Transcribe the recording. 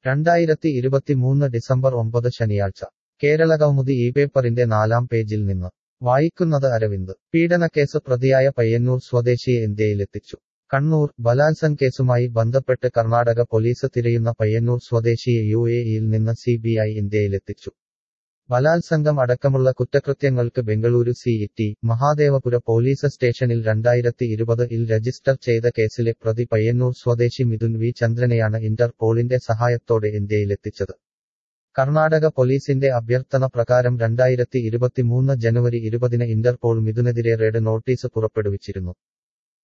രണ്ടായിരത്തി ഇരുപത്തിമൂന്ന് ഡിസംബർ ഒമ്പത് ശനിയാഴ്ച കേരളകൗമുദി ഈ പേപ്പറിന്റെ നാലാം പേജിൽ നിന്ന് വായിക്കുന്നത് അരവിന്ദ് പീഡനക്കേസ് പ്രതിയായ പയ്യന്നൂർ സ്വദേശിയെ ഇന്ത്യയിലെത്തിച്ചു കണ്ണൂർ ബലാത്സംഗ് കേസുമായി ബന്ധപ്പെട്ട് കർണാടക പോലീസ് തിരയുന്ന പയ്യന്നൂർ സ്വദേശിയെ യു എ ഇയിൽ നിന്ന് സി ബി ഐ ഇന്ത്യയിലെത്തിച്ചു ബലാത്സംഗം അടക്കമുള്ള കുറ്റകൃത്യങ്ങൾക്ക് Bengaluru C T Mahadevapura police സ്റ്റേഷനിൽ രണ്ടായിരത്തി ഇരുപത് ഇൽ രജിസ്റ്റർ ചെയ്ത കേസിലെ പ്രതി പയ്യന്നൂർ സ്വദേശി മിഥുൻ വി ചന്ദ്രനെയാണ് ഇന്റർപോളിന്റെ സഹായത്തോടെ ഇന്ത്യയിലെത്തിച്ചത് കർണാടക പോലീസിന്റെ അഭ്യർത്ഥന പ്രകാരം രണ്ടായിരത്തി ഇരുപത്തിമൂന്ന് ജനുവരി ഇരുപതിന് ഇന്റർപോൾ മിഥുനെതിരെ റെഡ് നോട്ടീസ് പുറപ്പെടുവിച്ചിരുന്നു